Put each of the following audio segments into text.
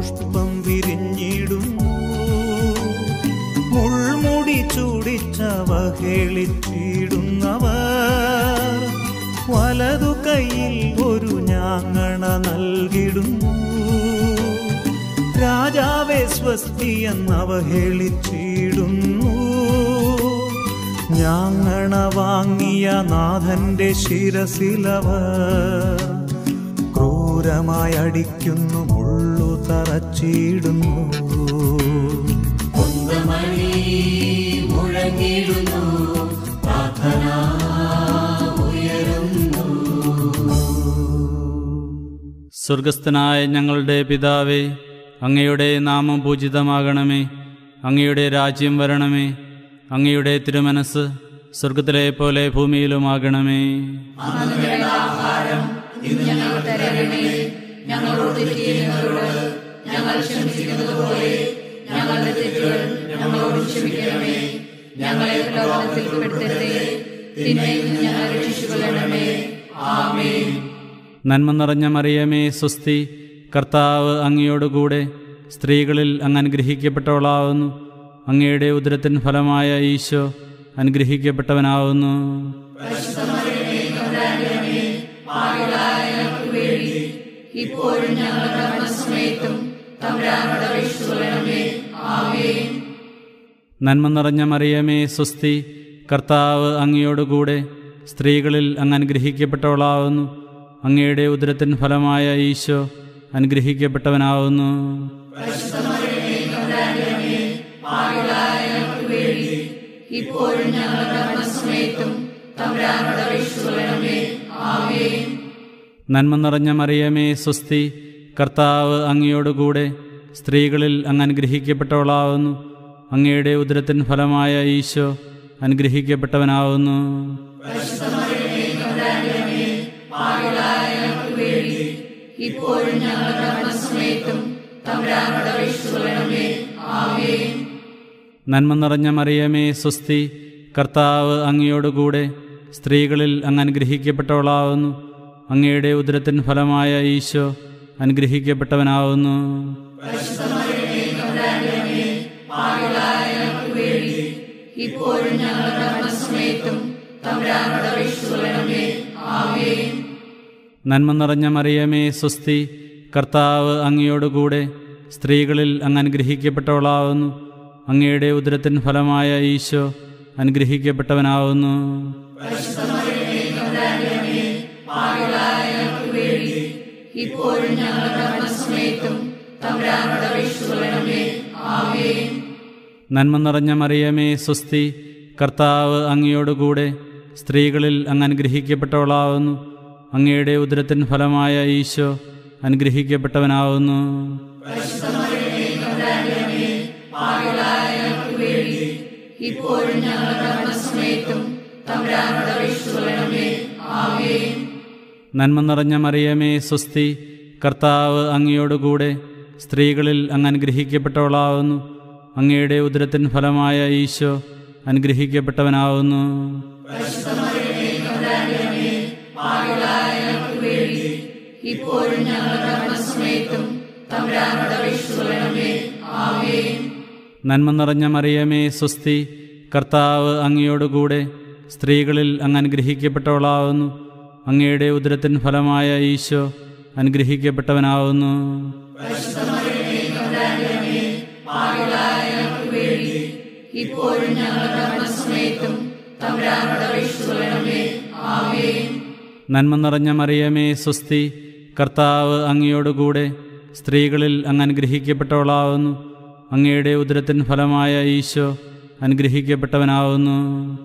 പുഷ്പം വിരിഞ്ഞിടുന്നു മുൾമുടി ചൂടിച്ചവഹേളിച്ചിടുന്നവർ വലതു കൈയിൽ ഒരു ഞാങ്ങണ നൽകിടുന്നു രാജാവെ സ്വസ്തി എന്നവഹേളിച്ചിടുന്നു ഞാങ്ങണ വാങ്ങിയ നാഥന്റെ ശിരസിലവർ ക്രൂരമായി അടിക്കുന്നു മുള്ളു തറച്ചിടുന്നു കുന്തമണി മുഴങ്ങിടുന്നു പ്രാർത്ഥന ഉയരുന്നു സ്വർഗസ്ഥനായ ഞങ്ങളുടെ പിതാവേ അങ്ങയുടെ നാമം പൂജിതമാകണമേ അങ്ങയുടെ രാജ്യം വരണമേ അങ്ങയുടെ തിരുമനസ് സ്വർഗത്തിലെ പോലെ ഭൂമിയിലുമാകണമേ ഇന്ന് ഞങ്ങൾ തരണമേ ഞങ്ങളോട് തെറ്റ് ചെയ്യുന്നവരോട് ഞങ്ങൾ ക്ഷമിച്ചിരിക്കുന്നത് പോലെ ഞങ്ങളുടെ തെറ്റുകൾ ഞങ്ങളോട് ക്ഷമിക്കണമേ ഞങ്ങളെ പ്രലോഭനത്തിൽ പെടുത്തരുതേ തിന്മയിൽ നിന്ന് ഞങ്ങളെ രക്ഷിച്ചുകൊള്ളണമേ ആമേൻ നന്മ നിറഞ്ഞ മറിയമേ സ്വസ്തി കർത്താവ് അങ്ങയോടുകൂടെ സ്ത്രീകളിൽ അങ്ങ് അനുഗ്രഹിക്കപ്പെട്ടവളാവുന്നു അങ്ങയുടെ ഉദരത്തിൻ ഫലമായ ഈശോ അനുഗ്രഹിക്കപ്പെട്ടവനാവുന്നു ഇപ്പോഴും ഞങ്ങളുടെ മരണസമയത്തും തമ്പുരാനോട് അപേക്ഷിച്ചുകൊള്ളണമേ ആമേൻ നന്മ നിറഞ്ഞ മറിയമേ സ്വസ്തി കർത്താവ് അങ്ങയോടുകൂടെ സ്ത്രീകളിൽ അങ്ങ് അനുഗ്രഹിക്കപ്പെട്ടവളാവുന്നു അങ്ങയുടെ ഉദരത്തിൻ ഫലമായ ഈശോ അനുഗ്രഹിക്കപ്പെട്ടവനാവുന്നു ഇപ്പോഴും ഞങ്ങളുടെ മരണസമയത്തും തമ്പുരാനോട് അപേക്ഷിച്ചുകൊള്ളണമേ ആമേൻ നന്മ നിറഞ്ഞ മറിയമേ സ്വസ്തി കർത്താവ് അങ്ങയോടുകൂടെ സ്ത്രീകളിൽ അങ്ങ് അനുഗ്രഹിക്കപ്പെട്ടവളാവുന്നു അങ്ങയുടെ ഉദരത്തിൻ ഫലമായ ഈശോ അനുഗ്രഹിക്കപ്പെട്ടവനാവുന്നു ഇപ്പോഴും ഞങ്ങളുടെ മരണസമയത്തും തമ്പുരാനോട് അപേക്ഷിച്ചുകൊള്ളണമേ ആമേൻ നന്മ നിറഞ്ഞ മറിയമേ സ്വസ്തി കർത്താവ് അങ്ങയോടുകൂടെ സ്ത്രീകളിൽ അങ്ങ് അനുഗ്രഹിക്കപ്പെട്ടവളാവുന്നു അങ്ങയുടെ ഉദരത്തിൻ ഫലമായ ഈശോ അനുഗ്രഹിക്കപ്പെട്ടവനാവുന്നു ഇപ്പോഴും ഞങ്ങളുടെ മരണസമയത്തും തമ്പുരാനോട് അപേക്ഷിച്ചുകൊള്ളണമേ ആമേൻ നന്മ നിറഞ്ഞ മറിയമേ സ്വസ്തി കർത്താവ് അങ്ങയോടുകൂടെ സ്ത്രീകളിൽ അങ്ങ് അനുഗ്രഹിക്കപ്പെട്ടവളാവുന്നു അങ്ങയുടെ ഉദരത്തിൻ ഫലമായ ഈശോ അനുഗ്രഹിക്കപ്പെട്ടവനാവുന്നു ഇപ്പോഴും ഞങ്ങളുടെ മരണസമയത്തും തമ്പുരാനോട് അപേക്ഷിച്ചുകൊള്ളണമേ ആമേൻ നന്മ നിറഞ്ഞ മറിയമേ സ്വസ്തി കർത്താവ് അങ്ങയോടുകൂടെ സ്ത്രീകളിൽ അങ്ങ് അനുഗ്രഹിക്കപ്പെട്ടവളാവുന്നു അങ്ങയുടെ ഉദരത്തിൻ ഫലമായ ഈശോ അനുഗ്രഹിക്കപ്പെട്ടവനാവുന്നു ഇപ്പോഴും ഞങ്ങളുടെ മരണസമയത്തും തമ്പുരാനോട് അപേക്ഷിച്ചുകൊള്ളണമേ ആമേൻ നന്മ നിറഞ്ഞ മറിയമേ സ്വസ്തി കർത്താവ് അങ്ങയോടുകൂടെ സ്ത്രീകളിൽ അങ്ങ് അനുഗ്രഹിക്കപ്പെട്ടവളാവുന്നു അങ്ങയുടെ ഉദരത്തിൻ ഫലമായ ഈശോ അനുഗ്രഹിക്കപ്പെട്ടവനാവുന്നു ഇപ്പോഴും ഞങ്ങളുടെ മരണസമയത്തും തമ്പുരാനോട് അപേക്ഷിച്ചുകൊള്ളണമേ ആമേൻ നന്മ നിറഞ്ഞ മറിയമേ സ്വസ്തി കർത്താവ് അങ്ങയോടുകൂടെ സ്ത്രീകളിൽ അങ്ങ് അനുഗ്രഹിക്കപ്പെട്ടവളാവുന്നു അങ്ങയുടെ ഉദരത്തിൻ ഫലമായ ഈശോ അനുഗ്രഹിക്കപ്പെട്ടവനാവുന്നു ഇപ്പോഴും ഞങ്ങളുടെ മരണസമയത്തും തമ്പുരാനോട് അപേക്ഷിച്ചുകൊള്ളണമേ ആമേൻ നന്മ നിറഞ്ഞ മറിയമേ സ്വസ്തി കർത്താവ് അങ്ങയോടുകൂടെ സ്ത്രീകളിൽ അങ്ങ് അനുഗ്രഹിക്കപ്പെട്ടവളാവുന്നു അങ്ങയുടെ ഉദരത്തിൻ ഫലമായ ഈശോ അനുഗ്രഹിക്കപ്പെട്ടവനാവുന്നു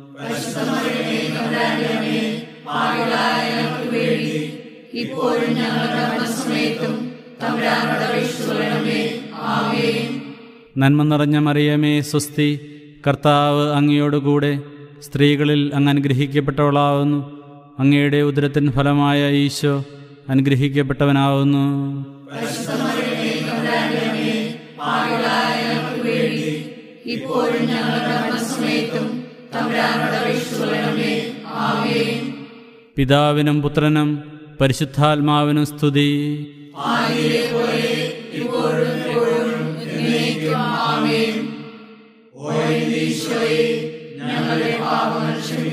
ഇപ്പോഴും ഞങ്ങളുടെ മരണസമയത്തും തമ്പുരാനോട് അപേക്ഷിച്ചുകൊള്ളണമേ ആമേൻ നന്മ നിറഞ്ഞ മറിയമേ സ്വസ്തി കർത്താവ് അങ്ങയോടുകൂടെ സ്ത്രീകളിൽ അങ്ങ് അനുഗ്രഹിക്കപ്പെട്ടവളാവുന്നു അങ്ങയുടെ ഉദരത്തിൻ ഫലമായ ഈശോ അനുഗ്രഹിക്കപ്പെട്ടവനാവുന്നു ഇപ്പോഴും ഞങ്ങളുടെ മരണസമയത്തും തമ്പുരാനോട് അപേക്ഷിച്ചുകൊള്ളണമേ ആമേൻ പിതാവിനും പുത്രനും പരിശുദ്ധാത്മാവിനും സ്തുതി ആയിരെ പോലെ ഇപ്പോഴും എപ്പോഴും എന്നേക്കും ആമേൻ ഓ എന്റെ ഈശോയെ ഞങ്ങളുടെ പാപങ്ങൾ ക്ഷമിക്കണമേ